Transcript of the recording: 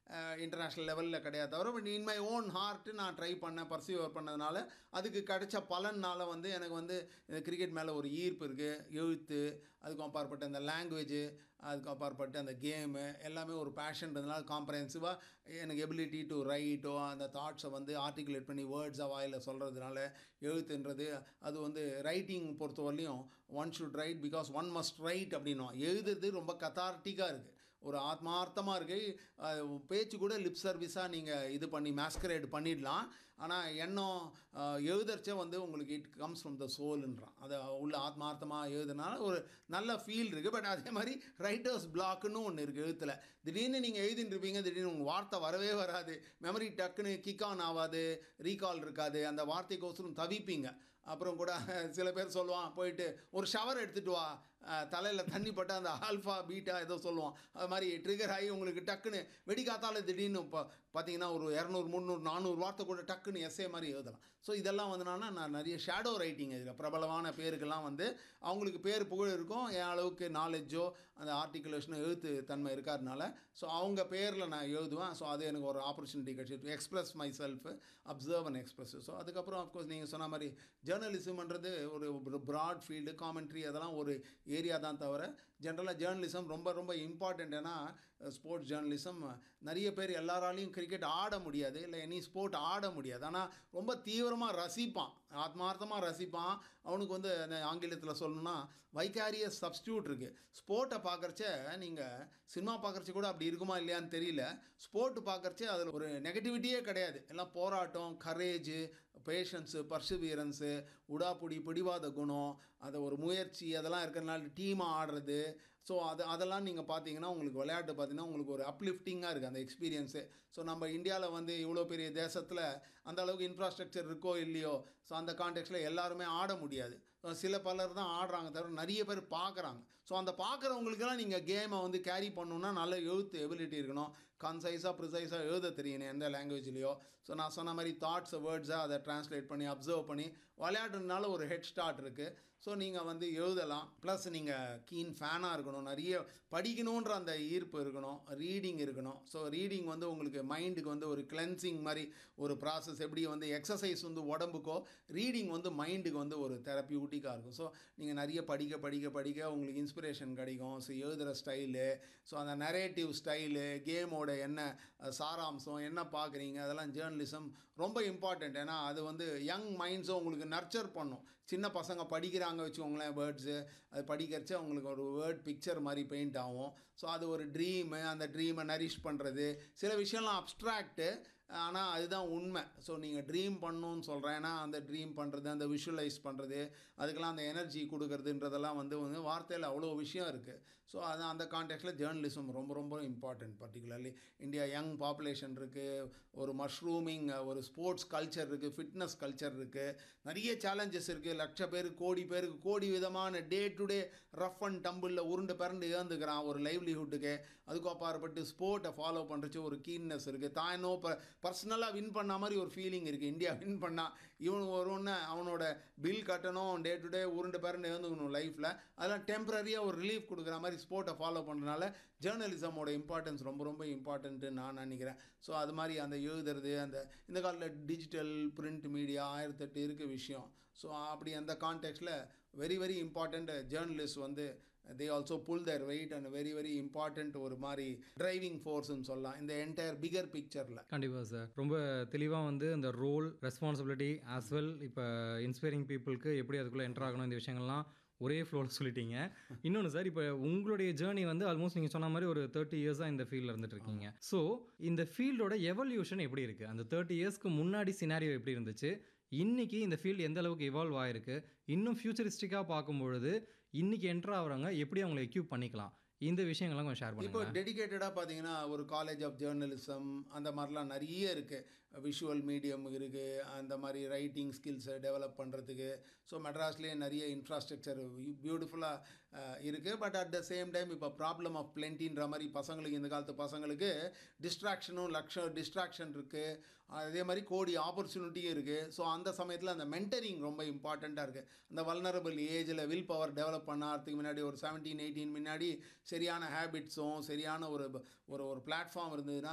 international லெவலில் கிடையாது தவிர but in my own heart நான் ட்ரை பண்ணேன் பர்சியூவர் பண்ணதுனால அதுக்கு கிடைச்ச பலனால் வந்து எனக்கு வந்து கிரிக்கெட் மேலே ஒரு ஈர்ப்பு இருக்குது எழுத்து அதுக்கு அப்பாற்பட்ட அந்த லாங்குவேஜ் அதுக்கு அப்பாற்பட்ட அந்த கேமு எல்லாமே ஒரு பேஷன்றதுனால காம்ப்ரஹென்சிவாக எனக்கு எபிலிட்டி டு ரைட்டோ அந்த தாட்ஸை வந்து ஆர்டிகுலேட் பண்ணி வேர்ட்ஸாக வாயில் சொல்கிறதுனால எழுத்துன்றது அது வந்து ரைட்டிங் பொறுத்தவரையிலையும் one should write because one must write அப்படின்னும் எழுதுறது ரொம்ப கத்தார்ட்டிக்காக இருக்குது ஒரு ஆத்மார்த்தமாக இருக்குது பேச்சு கூட லிப் சர்வீஸாக நீங்கள் இது பண்ணி மேஸ்கரேட் பண்ணிடலாம் ஆனால் எண்ணம் எழுதறச்சே வந்து உங்களுக்கு இட் கம்ஸ் ஃப்ரம் த சோல்ன்றான் அதை உள்ள ஆத்மார்த்தமாக எழுதுனால ஒரு நல்ல ஃபீல் இருக்குது பட் அதே மாதிரி ரைட்டர்ஸ் பிளாக்குன்னு ஒன்று இருக்குது எழுத்தில் திடீர்னு நீங்கள் எழுதிட்டு இருப்பீங்க திடீர்னு உங்கள் வார்த்தை வரவே வராது மெமரி டக்குன்னு கிக் ஆன் ஆகாது ரீகால் இருக்காது அந்த வார்த்தைக்கோசரம் தவிப்பீங்க அப்புறம் கூட சில பேர் சொல்லுவான் போயிட்டு ஒரு ஷவர் எடுத்துகிட்டு வா தலையில் தண்ணி பட்டு அந்த ஆல்ஃபா பீட்டா ஏதோ சொல்லுவான் அது மாதிரி ட்ரிகர் ஆகி உங்களுக்கு டக்குன்னு வெடிக்காத்தால திடீர்னு இப்போ பார்த்தீங்கன்னா ஒரு இரநூறு முந்நூறு நானூறு வார்த்தை கூட டக்குன்னு எஸ்ஏ மாதிரி எழுதலாம் ஸோ இதெல்லாம் வந்துனால நான் நிறைய ஷேடோ ரைட்டிங் இதில் பிரபலமான பேருக்கெல்லாம் வந்து அவங்களுக்கு பேர் புகழ் இருக்கும் என் அளவுக்கு நாலேஜோ அந்த ஆர்டிகுலேஷனோ எழுத்து தன்மை இருக்காதனால ஸோ அவங்க பேரில் நான் எழுதுவேன் ஸோ அது எனக்கு ஒரு ஆப்பர்ச்சுனிட்டி கிடச்சி express myself observe and express so அதுக்கப்புறம் அஃப்கோர்ஸ் நீங்கள் சொன்ன மாதிரி ஜேர்னலிசம்ன்றது ஒரு ப்ராட் ஃபீல்டு காமெண்ட்ரி அதெல்லாம் ஒரு ஏரியா தான் தவிர ஜென்ரலாக ஜேர்னலிசம் ரொம்ப ரொம்ப இம்பார்ட்டண்ட் ஏன்னா ஸ்போர்ட்ஸ் ஜேர்னலிசம் நிறைய பேர் எல்லாராலையும் கிரிக்கெட் ஆட முடியாது இல்லை எனி ஸ்போர்ட் ஆட முடியாது ஆனால் ரொம்ப தீவிரமாக ரசிப்பான் ஆத்மார்த்தமாக ரசிப்பான் அவனுக்கு வந்து அந்த ஆங்கிலத்தில் சொல்லணும்னா வைக்காரியஸ் சப்ஸ்டியூட் இருக்குது ஸ்போர்ட்டை பார்க்குறச்ச நீங்கள் சினிமா பார்க்குறச்ச கூட அப்படி இருக்குமா இல்லையான்னு தெரியல ஸ்போர்ட் பார்க்குறச்ச அதில் ஒரு நெகட்டிவிட்டியே கிடையாது எல்லாம் போராட்டம் கரேஜு பேஷன்ஸு பர்சுவியரன்ஸு உடாப்புடி பிடிவாத குணம் அதை ஒரு முயற்சி அதெல்லாம் இருக்கிறனால டீமாக ஆடுறது ஸோ அது அதெல்லாம் நீங்கள் பார்த்தீங்கன்னா உங்களுக்கு விளையாட்டு பார்த்தீங்கன்னா உங்களுக்கு ஒரு அப்லிஃப்டிங்காக இருக்குது அந்த எக்ஸ்பீரியன்ஸு ஸோ நம்ம இந்தியாவில் வந்து இவ்வளோ பெரிய தேசத்தில் அந்த அளவுக்கு இன்ஃப்ராஸ்ட்ரக்சர் இருக்கோ இல்லையோ ஸோ அந்த கான்டெக்ட்டில் எல்லாருமே ஆட முடியாது சில பலர் தான் ஆடுறாங்க தவிர நிறைய பேர் பார்க்குறாங்க ஸோ அந்த பார்க்குறவங்களுக்கெல்லாம் நீங்கள் கேமை வந்து கேரி பண்ணணுன்னா நல்ல எழுத்து எபிலிட்டி இருக்கணும் கன்சைஸாக ப்ரிசைஸாக எழுத தெரியணும் எந்த லாங்குவேஜ்லேயோ ஸோ நான் சொன்ன மாதிரி தாட்ஸை வேர்ட்ஸாக அதை ட்ரான்ஸ்லேட் பண்ணி அப்சர்வ் பண்ணி விளையாடுறதுனால ஒரு ஹெட் ஸ்டார்ட் இருக்குது ஸோ நீங்கள் வந்து எழுதலாம் ப்ளஸ் நீங்கள் கீன் ஃபேனாக இருக்கணும் நிறைய படிக்கணுன்ற அந்த ஈர்ப்பு இருக்கணும் ரீடிங் இருக்கணும் ஸோ ரீடிங் வந்து உங்களுக்கு மைண்டுக்கு வந்து ஒரு கிளென்சிங் மாதிரி ஒரு ப்ராசஸ் எப்படி வந்து எக்ஸசைஸ் வந்து உடம்புக்கோ ரீடிங் வந்து மைண்டுக்கு வந்து ஒரு தெரப்பியூட்டிக்காக இருக்கும் ஸோ நீங்கள் நிறைய படிக்க படிக்க படிக்க உங்களுக்கு இன்ஸ்பிரேஷன் கிடைக்கும் ஸோ எழுதுகிற ஸ்டைலு ஸோ அந்த நரேட்டிவ் ஸ்டைலு கேமோட என்ன சாராம்சம் என்ன பார்க்குறீங்க அதெல்லாம் ஜேர்னலிசம் ரொம்ப இம்பார்ட்டண்ட் ஏன்னா அது வந்து யங் மைண்ட்ஸும் உங்களுக்கு நர்ச்சர் பண்ணும் சின்ன பசங்க படிக்கிறாங்க வச்சுக்கோங்களேன் வேர்ட்ஸு அது படிக்கிறச்ச உங்களுக்கு ஒரு வேர்ட் பிக்சர் மாதிரி பெயிண்ட் ஆகும் ஸோ அது ஒரு ட்ரீமு அந்த ட்ரீமை நரிஷ் பண்ணுறது சில விஷயம்லாம் அப்ட்ராக்ட்டு ஆனால் அதுதான் உண்மை ஸோ நீங்கள் ட்ரீம் பண்ணணும்னு சொல்கிறேன் ஏன்னா அந்த ட்ரீம் பண்ணுறது அந்த விஷுவலைஸ் பண்ணுறது அதுக்கெல்லாம் அந்த எனர்ஜி கொடுக்கறதுன்றதெல்லாம் வந்து வந்து வார்த்தையில் அவ்வளோ விஷயம் இருக்குது ஸோ அது அந்த கான்டெக்ட்டில் ஜேர்னலிசம் ரொம்ப ரொம்ப important particularly India young population இருக்குது ஒரு மஷ்ரூமிங் ஒரு ஸ்போர்ட்ஸ் கல்ச்சர் இருக்குது ஃபிட்னஸ் கல்ச்சர் இருக்குது நிறைய சேலஞ்சஸ் இருக்குது லட்ச பேர் கோடி பேருக்கு கோடி விதமான day to day rough and டம்பிளில் உருண்டு பிறண்டு ஏந்துக்கிறான் ஒரு லைவ்லிஹுட்டுக்கு அதுக்கு அப்பாற்பட்டு ஸ்போர்ட்டை ஃபாலோ பண்ணுறச்சு ஒரு கீன்னஸ் இருக்குது தான் என்னோ பர்சனலாக வின் பண்ண மாதிரி ஒரு ஃபீலிங் இருக்குது இந்தியா வின் பண்ணால் இவனு வரும்னு அவனோட பில் கட்டணும் டே டு டே உருண்டு பேரண்டு எழுந்துக்கணும் லைஃப்பில் அதெல்லாம் டெம்பரரியாக ஒரு ரிலீஃப் கொடுக்குற மாதிரி ஸ்போர்ட்டை ஃபாலோ பண்ணுறதுனால ஜேர்னலிசமோட இம்பார்ட்டன்ஸ் ரொம்ப ரொம்ப இம்பார்ட்டன்ட்டு நான் நினைக்கிறேன் ஸோ அது மாதிரி அந்த எழுதுறது அந்த இந்த காலத்தில் டிஜிட்டல் பிரிண்ட் மீடியா ஆயிரத்தெட்டு இருக்குது விஷயம் ஸோ அப்படி அந்த கான்டெக்ட்டில் வெரி வெரி இம்பார்ட்டண்ட் ஜேர்னலிஸ்ட் வந்து they also pull their weight and very very important ஒரு மாதிரி டிரைவிங் ஃபோர்ஸ்னு சொல்லலாம் இந்த என்டையர் பிகர் பிக்சரில் கண்டிப்பாக சார் ரொம்ப தெளிவாக வந்து இந்த ரோல் ரெஸ்பான்சிபிலிட்டி ஆஸ் வெல் இப்போ இன்ஸ்பைரிங் பீப்புளுக்கு எப்படி அதுக்குள்ளே என்டர் ஆகணும் இந்த விஷயங்கள்லாம் ஒரே ஃப்ளோவில் சொல்லிட்டீங்க இன்னொன்று சார் இப்போ உங்களுடைய ஜேர்னி வந்து ஆல்மோஸ்ட் நீங்கள் சொன்ன மாதிரி ஒரு தேர்ட்டி இயர்ஸாக இந்த ஃபீல்டில் இருந்துட்டு இருக்கீங்க ஸோ இந்த ஃபீல்டோட எவல்யூஷன் எப்படி இருக்குது அந்த தேர்ட்டி இயர்ஸ்க்கு முன்னாடி சினாரியோ எப்படி இருந்துச்சு இன்னைக்கு இந்த ஃபீல்டு எந்த அளவுக்கு இவால்வ் ஆயிருக்கு இன்னும் ஃபியூச்சரிஸ்டிக்காக பார்க்கும்பொழுது இன்னைக்கு என்டர் ஆகிறவங்க எப்படி அவங்களை எக்யூப் பண்ணிக்கலாம் இந்த விஷயங்கள்லாம் கொஞ்சம் ஷேர் இப்போ பண்ணுங்க டெடிகேட்டடாக பார்த்தீங்கன்னா ஒரு காலேஜ் ஆஃப் ஜேர்னலிசம் அந்த மாதிரிலாம் நிறைய இருக்குது விஷுவல் மீடியம் இருக்குது அந்த மாதிரி ரைட்டிங் ஸ்கில்ஸை டெவலப் பண்ணுறதுக்கு ஸோ மெட்ராஸ்லேயே நிறைய இன்ஃப்ராஸ்ட்ரக்சர் பியூட்டிஃபுல்லாக இருக்குது but at the same time இப்போ ப்ராப்ளம் ஆஃப் பிளென்டின்ற மாதிரி பசங்களுக்கு இந்த காலத்து பசங்களுக்கு டிஸ்ட்ராக்ஷனும் லட்சம் டிஸ்ட்ராக்ஷன் இருக்குது அதே மாதிரி கோடி ஆப்பர்ச்சுனிட்டியும் இருக்குது ஸோ அந்த சமயத்தில் அந்த மென்டரிங் ரொம்ப இம்பார்ட்டண்ட்டாக இருக்குது அந்த வல்னரபிள் ஏஜில் வில் பவர் டெவலப் பண்ணாததுக்கு முன்னாடி ஒரு செவன்டீன் எயிட்டீன் முன்னாடி சரியான ஹேபிட்ஸும் சரியான ஒரு ஒரு ஒரு பிளாட்ஃபார்ம் இருந்ததுன்னா